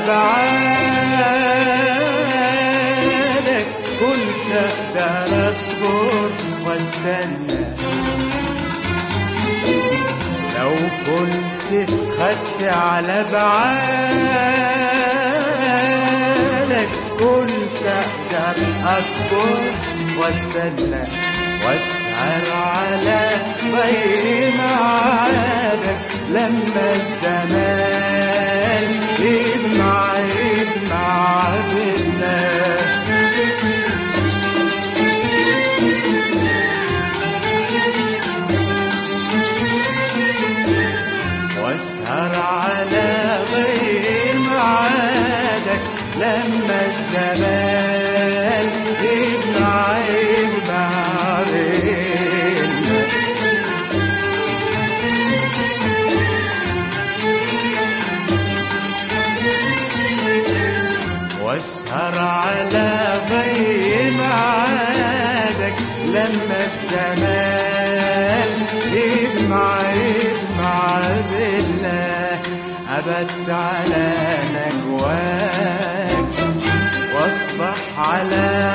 بعادك كنت اقدر اصبر واستنى لو كنت خدت على بعادك كنت اقدر اصبر واستنى واسهر على ضي معادك لما الزمان يجمع يجمع بينا واسهر على غير معادك لما الزمان يجمع يجمع بينا واسهر على غير معادك لما الزمان يجمع يجمع بالله أبت على نجواك واصبح على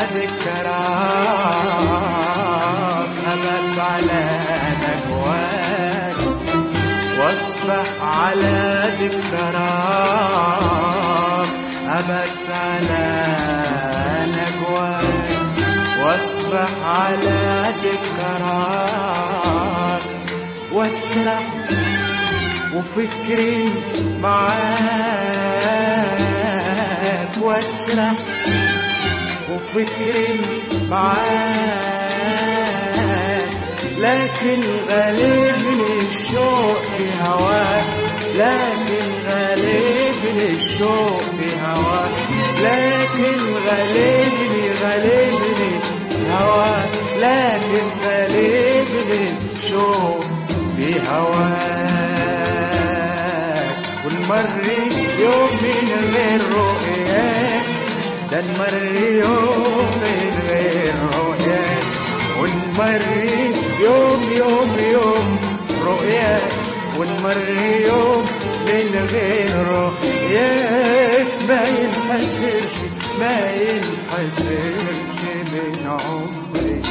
ذكراك أبت على نجواك واصبح على ذكراك أبت على نجواك واصبح على ذكراك واسرح وفكري معاك واسرح وفكري معاك لكن غالبني الشوق في هواك لكن غالبني الشوق في هواك لكن غالبني غالبني هواك لكن غالبني الشوق في هواك ونمر يوم من غير رؤياك ده نمر يوم من غير رؤياك ونمر يوم يوم يوم رؤياك ونمر يوم من غير رؤياك ما ينحسرش ما ينحسرش من عمري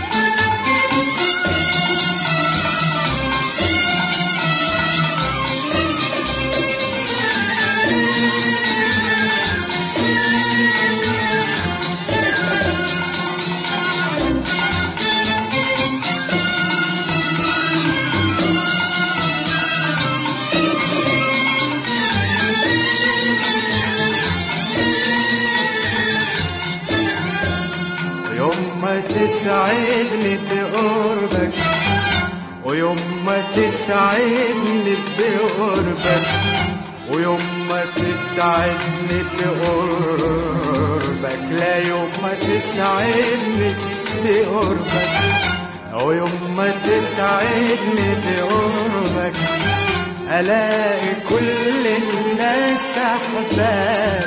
ويوم ما تسعدني بقربك ويوم ما تسعدني بقربك ويوم ما تسعدني بقربك لا يوم ما تسعدني بقربك ويوم ما تسعدني بقربك ألاقي كل الناس أحباب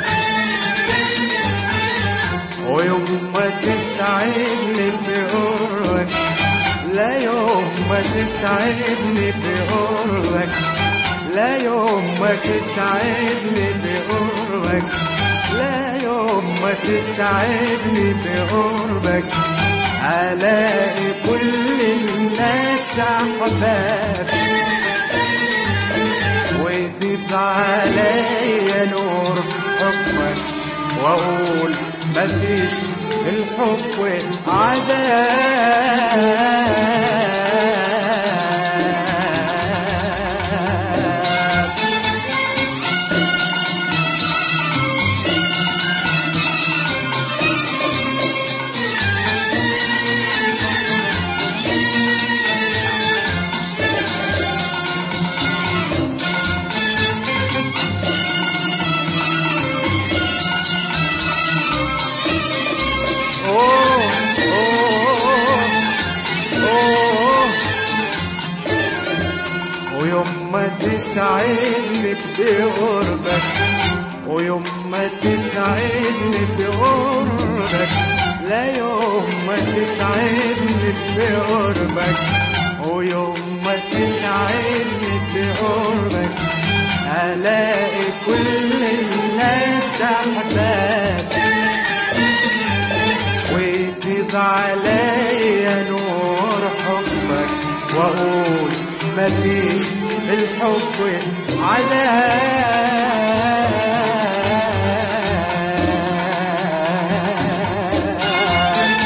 ويوم ما تسعدني بقربك لا يوم ما تسعدني بقربك لا يوم ما تسعدني بقربك لا يوم ما تسعدني بقربك ألاقي كل الناس أحباب ويفيض عليا نور حكمك واقول مفيش في الحب عذاب أوه أوه أوه ويوم ما تسعدني بقربك ويوم ما تسعدني بقربك لا يوم ما تسعدني بقربك ويوم ما تسعدني بقربك ألاقي كل الناس ناس أحباب ويفيض عليا نور حبك وأقول مفيش في الحب عذاب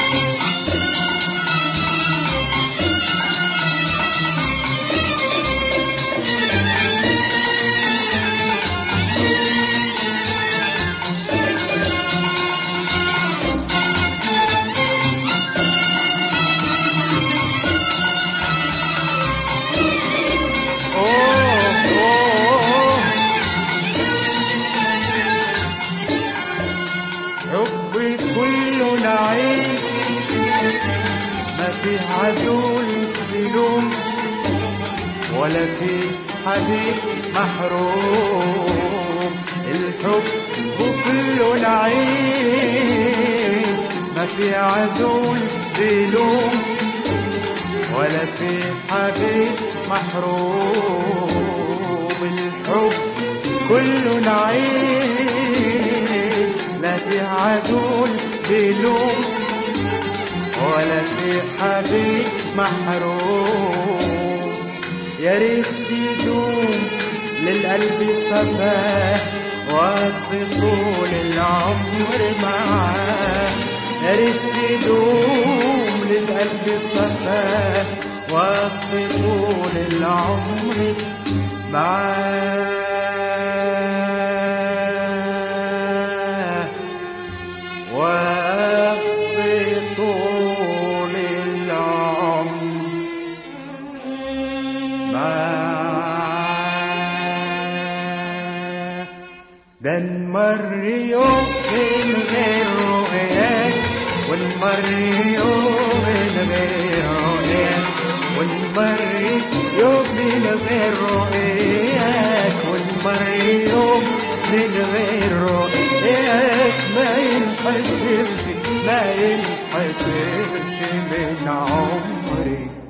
أوه أوه حبي كله نعيم ما في عدول بلوم ولا في حبيب محروم الحب كله نعيم ما في عدول بلوم ولا في حبيب محروم الحب كله نعيم لا في عدول بلوم ولا في حبيب محروم يا ريت تدوم للقلب صفاه وقضي طول العمر معاه يا ريت تدوم للقلب صفاه وقضي طول العمر معاه وقضي طول العمر معاه ده نمر يوم من غير رؤياك ونمر يوم من غير رؤياك ونمر يوم من غير رؤياك ونمر يوم من غير رؤياك ما ينحسبش ما ينحسبش من عمري